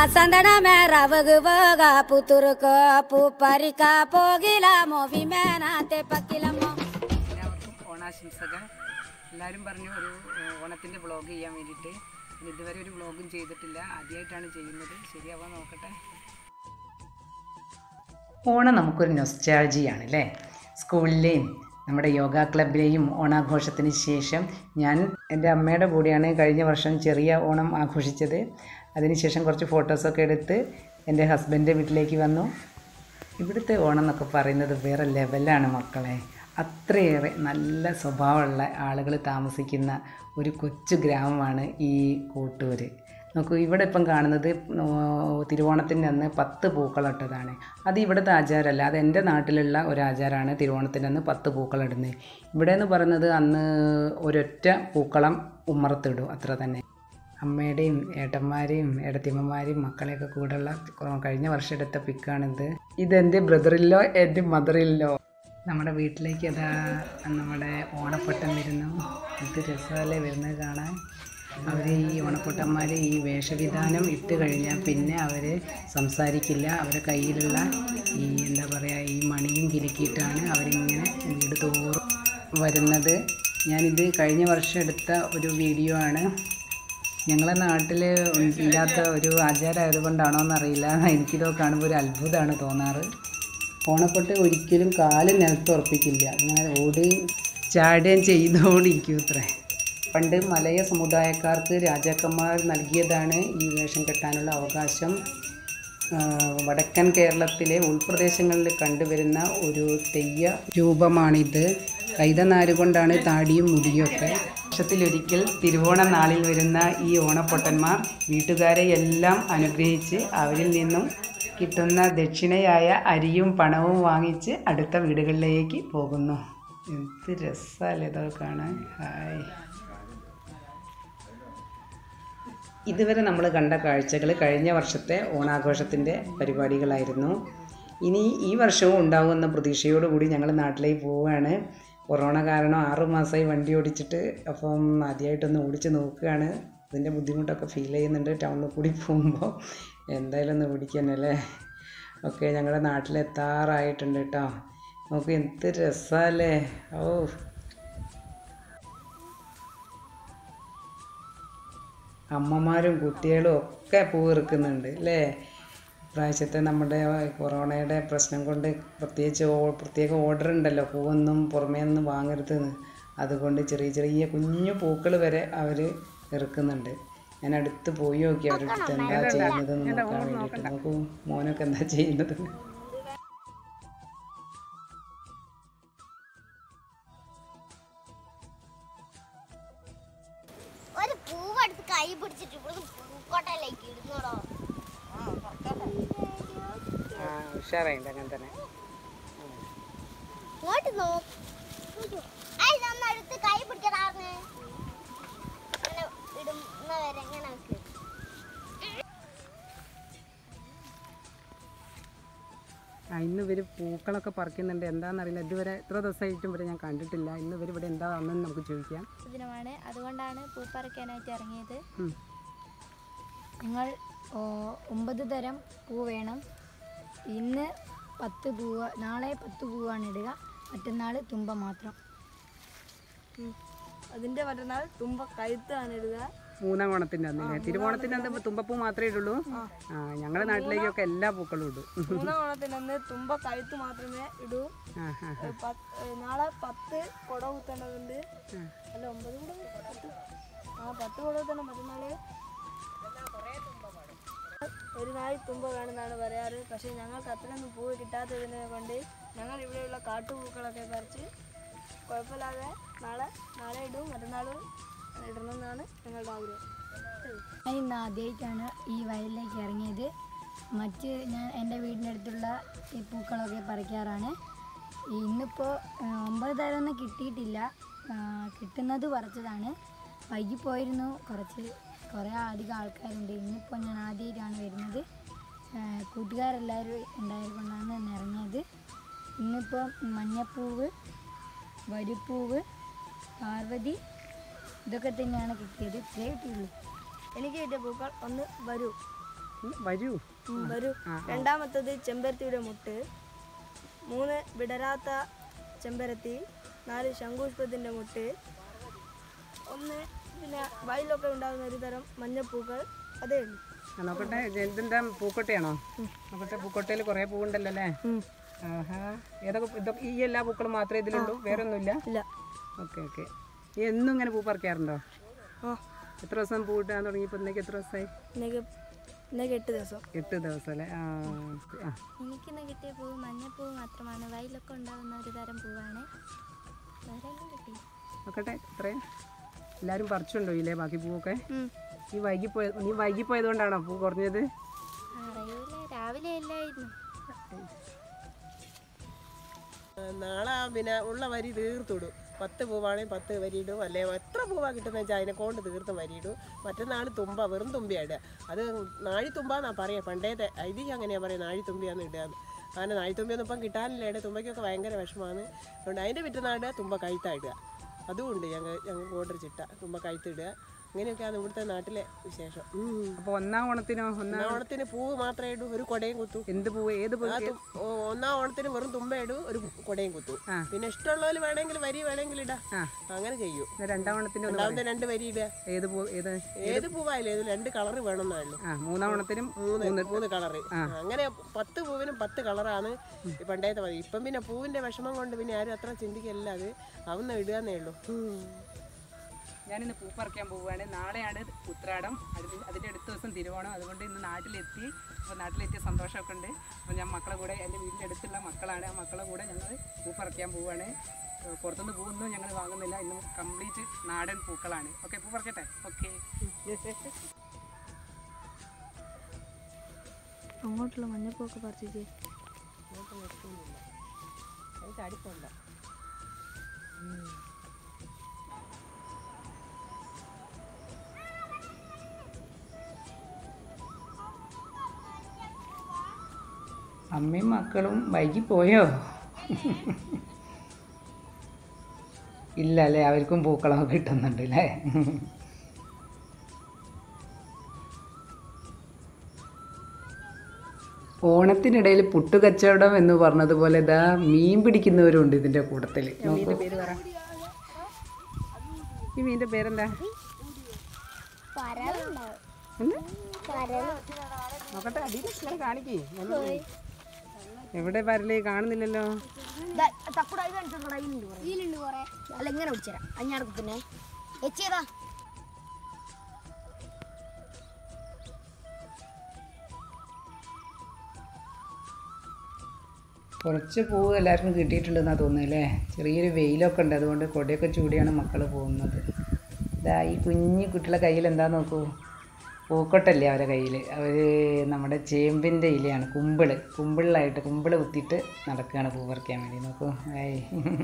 ಸಂದನಮೆ ರವಗುವಾಗ ಪುತುರುಕ ಪೂಪರಿಕ ಪೋಗಿಲ ಮೋವಿ ಮೇನಾತೆ ಪಕ್ಕಿಲಮ್ಮೋ എല്ലാവർക്കും ഓണാശംസകൾ എല്ലാവരും പറഞ്ഞു ഒരു ഏഹ്, ഓണത്തിൻ്റെ വ്ളോഗ് ചെയ്യാൻ വേണ്ടിയിട്ട് ഇനി ഇതുവരെ ഒരു വ്ളോഗും ചെയ്തിട്ടില്ല ആദ്യമായിട്ടാണ് ചെയ്യുന്നത് ശരിയാവാൻ നോക്കട്ടെ ഓണം നമുക്കൊരു നൊസ്റ്റാൾജിയാണ് അല്ലേ സ്കൂളിലെയും നമ്മുടെ യോഗ ക്ലബിലെയും ഓണാഘോഷത്തിന് ശേഷം ഞാൻ എൻ്റെ അമ്മയുടെ കൂടെയാണ് കഴിഞ്ഞ വർഷം ചെറിയ ഓണം ആഘോഷിച്ചത് അതിനുശേഷം കുറച്ച് ഫോട്ടോസൊക്കെ എടുത്ത് എൻ്റെ ഹസ്ബൻഡിൻ്റെ വീട്ടിലേക്ക് വന്നു ഇവിടുത്തെ ഓണം എന്നൊക്കെ പറയുന്നത് വേറെ ലെവലാണ് മക്കളെ അത്രയേറെ നല്ല സ്വഭാവമുള്ള ആളുകൾ താമസിക്കുന്ന ഒരു കൊച്ചു ഗ്രാമമാണ് ഈ കൂട്ടൂർ നോക്കൂ ഇവിടെ ഇപ്പം കാണുന്നത് തിരുവോണത്തിൻ്റെ അന്ന് പത്ത് പൂക്കളിട്ടതാണ് അത് ഇവിടുത്തെ ആചാരമല്ല അത് എൻ്റെ നാട്ടിലുള്ള ഒരു ആചാരമാണ് തിരുവോണത്തിൻ്റെ അന്ന് പത്ത് പൂക്കളിടുന്നത് ഇവിടെ എന്ന് പറയുന്നത് അന്ന് ഒരൊറ്റ പൂക്കളം ഉമ്മറത്തിടും അത്ര തന്നെ അമ്മയുടെയും ഏട്ടന്മാരെയും ഏടത്തിയമ്മമാരെയും മക്കളെയൊക്കെ കൂടെയുള്ള കൊ- കഴിഞ്ഞ വർഷം എടുത്ത പിക്കാണിത് ഇതെൻ്റെ ബ്രദറില്ലോ എൻ്റെ മദറില്ലോ നമ്മുടെ വീട്ടിലേക്ക് അതാ നമ്മുടെ ഓണപ്പട്ടം വരുന്നു ഇത് രസമല്ലേ വരുന്നത് കാണാൻ അവർ ഈ ഓണപ്പൊട്ടന്മാർ ഈ വേഷവിധാനം ഇട്ട് കഴിഞ്ഞാൽ പിന്നെ അവർ സംസാരിക്കില്ല അവരുടെ കയ്യിലുള്ള ഈ എന്താ പറയുക ഈ മണിയും കിലുക്കിയിട്ടാണ് അവരിങ്ങനെ വീട് തോറും വരുന്നത് ഞാനിത് കഴിഞ്ഞ വർഷം എടുത്ത ഒരു വീഡിയോ ആണ് ഞങ്ങളെ നാട്ടിൽ ഇല്ലാത്ത ഒരു ആചാരമായതുകൊണ്ടാണോ എന്നറിയില്ല എനിക്കിതോ കാണുമ്പോൾ ഒരു അത്ഭുതമാണ് തോന്നാറ് ഓണപ്പൊട്ട് ഒരിക്കലും കാല് നിലത്ത് ഉറപ്പിക്കില്ല ഇങ്ങനെ ഓടുകയും ചാടുകയും ചെയ്തുകൊണ്ടിരിക്കും ഇത്രേ പണ്ട് മലയ സമുദായക്കാർക്ക് രാജാക്കന്മാർ നൽകിയതാണ് ഈ വേഷം കെട്ടാനുള്ള അവകാശം ആ, വടക്കൻ കേരളത്തിലെ ഉൾപ്രദേശങ്ങളിൽ കണ്ടുവരുന്ന ഒരു തെയ്യ രൂപമാണിത് കൈതനാര് കൊണ്ടാണ് താടിയും മുടിയൊക്കെ വർഷത്തിലൊരിക്കൽ തിരുവോണ നാളിൽ വരുന്ന ഈ ഓണപ്പൊട്ടന്മാർ വീട്ടുകാരെ എല്ലാം അനുഗ്രഹിച്ച് അവരിൽ നിന്നും കിട്ടുന്ന ദക്ഷിണയായ അരിയും പണവും വാങ്ങിച്ച് അടുത്ത വീടുകളിലേക്ക് പോകുന്നു എന്ത് രസമല്ലേ ഇതൊക്കെ കാണാൻ ഹായ് ഇതുവരെ നമ്മൾ കണ്ട കാഴ്ചകൾ കഴിഞ്ഞ വർഷത്തെ ഓണാഘോഷത്തിൻ്റെ പരിപാടികളായിരുന്നു ഇനി ഈ വർഷവും ഉണ്ടാവുമെന്ന പ്രതീക്ഷയോടുകൂടി ഞങ്ങൾ നാട്ടിലേക്ക് പോവുകയാണ് കൊറോണ കാരണം ആറ് മാസമായി വണ്ടി ഓടിച്ചിട്ട് അപ്പം ആദ്യമായിട്ടൊന്ന് ഓടിച്ച് നോക്കുകയാണ് അതിൻ്റെ ബുദ്ധിമുട്ടൊക്കെ ഫീൽ ചെയ്യുന്നുണ്ട് ടൗണിൽ കൂടി പോകുമ്പോൾ എന്തായാലും ഒന്ന് ഓടിക്കാനല്ലേ ഓക്കെ ഞങ്ങളുടെ നാട്ടിലെത്താറായിട്ടുണ്ട് കേട്ടോ നോക്ക് എന്ത് രസമല്ലേ ഓ അമ്മമാരും കുട്ടികളും ഒക്കെ പൂ ഇറുക്കുന്നുണ്ട് അല്ലേ ഇപ്രാവശ്യത്തെ നമ്മുടെ കൊറോണയുടെ പ്രശ്നം കൊണ്ട് പ്രത്യേകിച്ച് ഓ- പ്രത്യേക ഓർഡർ ഉണ്ടല്ലോ പൂവൊന്നും പുറമേ നിന്ന് വാങ്ങരുതെന്ന് അതുകൊണ്ട് ചെറിയ ചെറിയ കുഞ്ഞു പൂക്കൾ വരെ അവർ ഇറക്കുന്നുണ്ട് ഞാൻ അടുത്ത് പോയി നോക്കി അവരുടെ അടുത്ത് എന്താ ചെയ്യുന്നതെന്ന് നോക്കാൻ വേണ്ടിയിട്ട് നോക്കൂ മോനൊക്കെ എന്താ ചെയ്യുന്നത് ഒരു പൂവെടുത്ത് കൈ പിടിച്ചിട്ട് ഇവിടുന്ന് പൂക്കോട്ടയിലേക്ക് ഇടുന്നോടോ ആ ഉഷാറായിട്ടുണ്ട് അങ്ങനെ തന്നെ ഇങ്ങോട്ട് നോക്ക് അയ് നമ്മ അടുത്ത് കൈ പിടിക്കടാർന്ന് അങ്ങനെ ഇടുന്നവരെ ഇങ്ങനെ വെക്ക് ആ ഇന്ന് ഇവർ പൂക്കളൊക്കെ പറിക്കുന്നുണ്ട് എന്താണെന്നറിയില്ല ഇതുവരെ ഇത്ര ദിവസമായിട്ടും ഇവരെ ഞാൻ കണ്ടിട്ടില്ല ഇന്ന് ഇവർ ഇവിടെ എന്താ വന്നെന്ന് നമുക്ക് ചോദിക്കാം ദിനമാണ് അതുകൊണ്ടാണ് പൂപ്പറിക്കാനായിട്ട് ഇറങ്ങിയത് ഉം. ഞങ്ങൾ ഓ, ഒമ്പത് തരം പൂ വേണം ഇന്ന് പത്ത് പൂവ് നാളെ പത്ത് പൂവാണ് ഇടുക മറ്റന്നാൾ തുമ്പ മാത്രം അതിന്റെ മറ്റന്നാൾ തുമ്പ കഴുത്താണ് ഇടുക മൂന്നാം ഓണത്തിൻ്റെ അന്നില്ലേ തിരുവോണത്തിൻ്റെ അന്ന് തുമ്പപ്പൂ മാത്രമേ ഇടുള്ളൂ ആ ഞങ്ങളുടെ നാട്ടിലേക്കൊക്കെ എല്ലാ പൂക്കളും ഇടും മൂന്നാം ഓണത്തിനന്ന് തുമ്പ കഴുത്ത് മാത്രമേ ഇടൂ ആ ആ ഏ, പത്ത്- ഏ, നാളെ പത്ത് കുട കുത്തേണ്ടതുണ്ട് അല്ല ഒമ്പത് കൂടെ പത്ത് ആ പത്ത് കുട കുത്തണം മറ്റന്നാള് ഒരു നായി തുമ്പ വേണമെന്നാണ് പറയാറ് പക്ഷേ ഞങ്ങൾക്ക് അത്രയൊന്നും പൂവ് കിട്ടാത്തതിനെ കൊണ്ട് ഞങ്ങൾ ഇവിടെയുള്ള കാട്ടുപൂക്കളൊക്കെ പറിച്ച് കുഴപ്പമില്ലാതെ നാളെ നാളെ ഇടും മറ്റന്നാൾ ഇടണമെന്നാണ് ഞങ്ങളുടെ ആഗ്രഹം ഞാൻ ഇന്ന് ആദ്യമായിട്ടാണ് ഈ വയലിലേക്ക് ഇറങ്ങിയത് മറ്റ് ഞാൻ എൻ്റെ വീടിൻ്റെ അടുത്തുള്ള ഈ പൂക്കളൊക്കെ പറിക്കാറാണ് ഇന്നിപ്പോൾ ഒമ്പത് തരമൊന്നും കിട്ടിയിട്ടില്ല ആ, കിട്ടുന്നത് പറിച്ചതാണ് വൈകിപ്പോയിരുന്നു കുറച്ച് കുറേ അധികം ആൾക്കാരുണ്ട് ഇന്നിപ്പോൾ ഞാൻ ആദ്യമായിട്ടാണ് വരുന്നത് ആ, കൂട്ടുകാരെല്ലാവരും ഉണ്ടായതുകൊണ്ടാണ് ഇന്ന് ഇറങ്ങിയത് ഇന്നിപ്പോൾ മഞ്ഞപ്പൂവ് വരിപ്പൂവ് പാർവതി ഇതൊക്കെ തന്നെയാണ് കിട്ടിയത് ഇത്രേ കിട്ടിയുള്ളൂ എനിക്ക് കിട്ടിയ പൂക്കൾ ഒന്ന് വരൂ വരൂ ഉം, വരൂ രണ്ടാമത്തത് ചെമ്പരത്തിയുടെ മുട്ട് മൂന്ന് വിടരാത്ത ചെമ്പരത്തി നാല് ശംഖുഷ്പത്തിൻ്റെ മുട്ട് ഒന്ന് പിന്നെ വയലിലൊക്കെ ഉണ്ടാകുന്ന ഒരു തരം മഞ്ഞപ്പൂക്കൾ അതേ ഉള്ളൂ ആ, നോക്കട്ടെ ഇതെന്താ പൂക്കൊട്ടയാണോ നോക്കട്ടെ പൂക്കൊട്ടയിൽ കുറേ പൂവുണ്ടല്ലോ അല്ലേ ആഹാ ഏതൊക്കെ പൂ- ഇതൊക്കെ ഈ എല്ലാ പൂക്കളും മാത്രമേ ഇതിലുള്ളൂ വേറെ ഒന്നുമില്ല ഇല്ല ഓക്കെ ഓക്കെ ഈ എന്നും ഇങ്ങനെ പൂ പറിക്കാറുണ്ടോ ആ എത്ര ദിവസം പൂ ഇട്ടാൻ തുടങ്ങിയപ്പോൾ ഇന്നേക്ക് എത്ര ദിവസമായി ഇന്നേക്ക് ഇന്നേക്ക് എട്ട് ദിവസം എട്ട് ദിവസം അല്ലേ ആ ആ എനിക്കിന്ന് കിട്ടിയ പൂവ് മഞ്ഞപ്പൂവ് മാത്രമാണ് വയലൊക്കെ ഉണ്ടാകുന്ന ഒരു തരം പൂവാണ് വേറെ ഒന്നും കിട്ടി നോക്കട്ടെ എത്രയും എല്ലാവരും പറിച്ചുണ്ടോ ഇല്ലേ ബാക്കി പൂവൊക്കെ ഉം. നീ വൈകിപ്പോയ നീ വൈകിപ്പോയതുകൊണ്ടാണോ പൂ കുറഞ്ഞത് അറിയൂല രാവിലെ അല്ലായിരുന്നു നാളെ പിന്നെ ഉള്ള വരി തീർത്തിടും പത്ത് പൂവാണെങ്കിൽ പത്ത് വരി ഇടും അല്ലെ എത്ര പൂവാ കിട്ടുന്ന വെച്ചാൽ അതിനെ കൊണ്ട് തീർത്ത് വരി ഇടും മറ്റന്നാൾ തുമ്പ വെറും തുമ്പിയാ ഇടുക അത് നാഴി തുമ്പാന്നാ പറയാ പണ്ടേത്തെ ഐതിഹ്യം അങ്ങനെയാ പറയാ നാഴി തുമ്പിയാന്ന് ഇടുകയെന്ന് കാരണം നാഴി തുമ്പിയൊന്നും ഇപ്പം കിട്ടാനില്ല ഇട തുമ്പയ്ക്കൊക്കെ ഭയങ്കര വിഷമമാണ് അതുകൊണ്ട് അതിൻ്റെ പിറ്റന്നാട് തുമ്പ കഴുത്താ ഇടുക അതുമുണ്ട് ഞങ്ങൾ ഞങ്ങൾക്ക് ഓർഡർ ചിട്ട തുമ്പ കഴുത്തിടുക അങ്ങനെയൊക്കെയാണ് ഇവിടുത്തെ നാട്ടിലെ വിശേഷം ഉം. അപ്പോൾ ഒന്നാം ഓണത്തിനോ ഒന്നാം ഒന്നാം ഓണത്തിന് പൂവ് മാത്രമേ ഇടൂ ഒരു കൊടയും കുത്തു എന്ത് പൂവ് ഏത് പൂ ആ തു- ഓ- ഒന്നാം ഓണത്തിന് വെറും തുമ്പയിടും ഒരു കൊടയും കുത്തും ആ. പിന്നെ ഇഷ്ടമുള്ളവർ വേണമെങ്കിൽ വരി വേണമെങ്കിൽ ഇടാം ആ. അങ്ങനെ ചെയ്യും എന്നാ രണ്ടാം ഓണത്തിന് ഒന്ന് രണ്ടാമത്തെ രണ്ട് വരി ഇടുക ഏത് പൂ ഏത് ഏത് പൂവായാലും ഏത് രണ്ട് കളർ വേണമെന്നേ ഉള്ളൂ ആ മൂന്നാം ഓണത്തിനും മൂന്ന് മൂന്ന് കളറ് അങ്ങനെ പത്ത് പൂവിനും പത്ത് കളറാണ് ഈ പണ്ടത്തെ മതി ഇപ്പം പിന്നെ പൂവിന്റെ വിഷമം കൊണ്ട് പിന്നെ ആരും അത്ര ചിന്തിക്കല്ല അത് അതൊന്നും ഇടുകന്നേ ഉള്ളൂ ഉം. ഞാനിന്ന് പൂ പറിക്കാൻ പോവുകയാണ് നാളെയാണ് ഉത്രാടം അതിന് അതിൻ്റെ അടുത്ത ദിവസം തിരുവോണം അതുകൊണ്ട് ഇന്ന് നാട്ടിലെത്തി അപ്പോൾ നാട്ടിലെത്തിയ സന്തോഷമൊക്കെ ഉണ്ട് അപ്പോൾ ഞാൻ മക്കളെ കൂടെ എൻ്റെ വീടിൻ്റെ അടുത്തുള്ള മക്കളാണ് ആ മക്കളെ കൂടെ ഞങ്ങൾ പൂ പറിക്കാൻ പോവുകയാണ് ഏഹ് പുറത്തുനിന്ന് പൂവൊന്നും ഞങ്ങൾ വാങ്ങുന്നില്ല ഇന്ന് കംപ്ലീറ്റ് നാടൻ പൂക്കളാണ് ഓക്കെ പൂ പറിക്കട്ടെ ഓക്കെ അങ്ങോട്ടുള്ള മഞ്ഞപ്പൂവൊക്കെ പറിച്ചേ അത് ചാടിപ്പോണ്ട അമ്മയും മക്കളും വൈകി പോയോ ഇല്ല അല്ലേ അവർക്കും പൂക്കളമൊക്കെ കിട്ടുന്നുണ്ട് അല്ലേ ഓണത്തിനിടയിൽ പുട്ടുകച്ചവടം എന്ന് പറഞ്ഞതുപോലെ ഇതാ മീൻ പിടിക്കുന്നവരുണ്ട് ഇതിൻ്റെ കൂട്ടത്തിൽ മീൻ്റെ പേര് പറ ഈ മീൻ്റെ പേരെന്താ എന്ത്? നോക്കട്ടെ അടിയിൽ ഇങ്ങനെ കാണിക്കേ എവിടെ വരലേ കാണുന്നില്ലല്ലോ തക്കുട ഇത് കണ്ടിട്ടുണ്ടോ ഇതിലുണ്ട് കുറെ അല്ല ഇങ്ങനെ പിടിച്ചരാ അഞ്ഞാറ് കുത്തിനെ എച്ചേതാ കുറച്ച് പൂവ് എല്ലാവർക്കും കിട്ടിയിട്ടുണ്ടെന്നാണ് തോന്നുന്നത് അല്ലേ ചെറിയൊരു വെയിലൊക്കെ ഉണ്ട് അതുകൊണ്ട് കൊടയൊക്കെ ചൂടിയാണ് മക്കൾ പോകുന്നത് ഇതാ ഈ കുഞ്ഞു കുട്ടികളുടെ കയ്യിൽ എന്താ നോക്കൂ പൂക്കൊട്ടല്ലേ അവരുടെ കയ്യിൽ അവർ നമ്മുടെ ചേമ്പിൻ്റെ ഇലയാണ് കുമ്പിള് കുമ്പിളിലായിട്ട് കുമ്പിള് കുത്തിയിട്ട് നടക്കുകയാണ് പൂ പറിക്കാൻ വേണ്ടി നോക്കൂ ഏയ്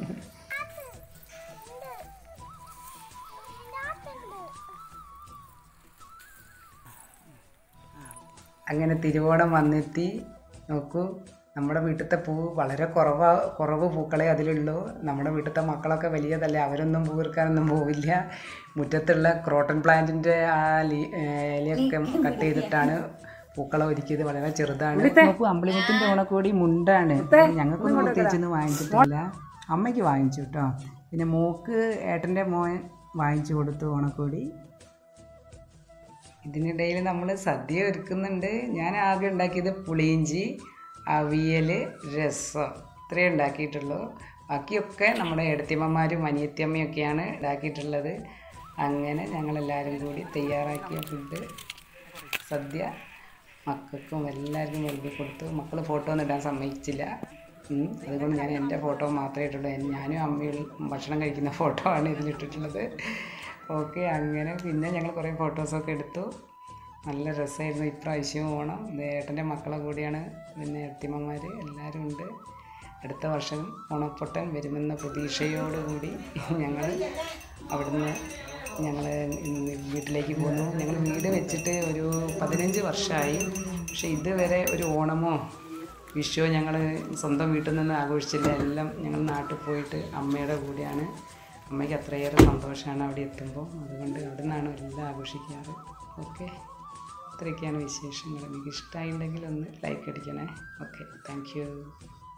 അങ്ങനെ തിരുവോണം വന്നെത്തി നോക്കൂ നമ്മുടെ വീട്ടിലത്തെ പൂ വളരെ കുറവ് കുറവ് പൂക്കളെ അതിലുള്ളൂ നമ്മുടെ വീട്ടിലത്തെ മക്കളൊക്കെ വലിയതല്ലേ അവരൊന്നും പൂ എടുക്കാനൊന്നും പോവില്ല മുറ്റത്തുള്ള ക്രോട്ടൺ പ്ലാന്റിൻ്റെ ആ ലീ ഏഹ് ഇലയൊക്കെ കട്ട് ചെയ്തിട്ടാണ് പൂക്കളം ഒരുക്കിയത് വളരെ ചെറുതാണ് നോക്കൂ അമ്പിളിമുത്തിൻ്റെ ഓണക്കോടി മുണ്ടാണ് ഞങ്ങൾക്കൊന്നും പ്രത്യേകിച്ചൊന്നും വാങ്ങിച്ചിട്ടില്ല അമ്മയ്ക്ക് വാങ്ങിച്ചു കേട്ടോ പിന്നെ മോക്ക് ഏട്ടൻ്റെ മോൻ വാങ്ങിച്ചു കൊടുത്തു ഓണക്കോടി ഇതിനിടയിൽ നമ്മൾ സദ്യ ഒരുക്കുന്നുണ്ട് ഞാൻ ആകെ ഉണ്ടാക്കിയത് പുളിയിഞ്ചി അവിയൽ രസം ഇത്രയേ ഉണ്ടാക്കിയിട്ടുള്ളൂ ബാക്കിയൊക്കെ നമ്മുടെ എടത്തിയമ്മമാരും അനിയത്തിയമ്മയൊക്കെയാണ് ഉണ്ടാക്കിയിട്ടുള്ളത് അങ്ങനെ ഞങ്ങളെല്ലാവരും കൂടി തയ്യാറാക്കിയ ഫുഡ് സദ്യ മക്കൾക്കും എല്ലാവർക്കും വിളമ്പി കൊടുത്തു മക്കൾ ഫോട്ടോ ഒന്നും ഇടാൻ സമ്മതിച്ചില്ല ഉം. അതുകൊണ്ട് ഞാൻ എൻ്റെ ഫോട്ടോ മാത്രമേ ഇട്ടുള്ളൂ എൻ- ഞാനും അമ്മയും ഭക്ഷണം കഴിക്കുന്ന ഫോട്ടോ ആണ് ഇതിലിട്ടിട്ടുള്ളത് ഓക്കെ അങ്ങനെ പിന്നെ ഞങ്ങൾ കുറേ ഫോട്ടോസൊക്കെ എടുത്തു നല്ല രസമായിരുന്നു ഇപ്രാവശ്യവും ഓണം ഇത് ഏട്ടൻ്റെ മക്കളെ കൂടിയാണ് പിന്നെ എത്തിമ്മമാർ എല്ലാവരും ഉണ്ട് അടുത്ത വർഷം ഓണപ്പൊട്ടൻ വരുമെന്ന പ്രതീക്ഷയോടുകൂടി ഞങ്ങൾ അവിടുന്ന് ഞങ്ങൾ വീട്ടിലേക്ക് പോന്നു ഞങ്ങൾ വീട് വെച്ചിട്ട് ഒരു പതിനഞ്ച് വർഷമായി പക്ഷേ ഇതുവരെ ഒരു ഓണമോ വിഷുവോ ഞങ്ങൾ സ്വന്തം വീട്ടിൽ നിന്ന് ആഘോഷിച്ചില്ല എല്ലാം ഞങ്ങൾ നാട്ടിൽ പോയിട്ട് അമ്മയുടെ കൂടെയാണ് അമ്മയ്ക്ക് അത്രയേറെ സന്തോഷമാണ് അവിടെ എത്തുമ്പോൾ അതുകൊണ്ട് അവിടെ നിന്നാണ് എല്ലാം ആഘോഷിക്കാറ് ഓക്കെ ഇത്രയൊക്കെയാണ് വിശേഷങ്ങൾ നിങ്ങൾക്ക് ഇഷ്ടമായിട്ടുണ്ടെങ്കിൽ ഒന്ന് ലൈക്ക് അടിക്കണേ ഓക്കെ താങ്ക് യു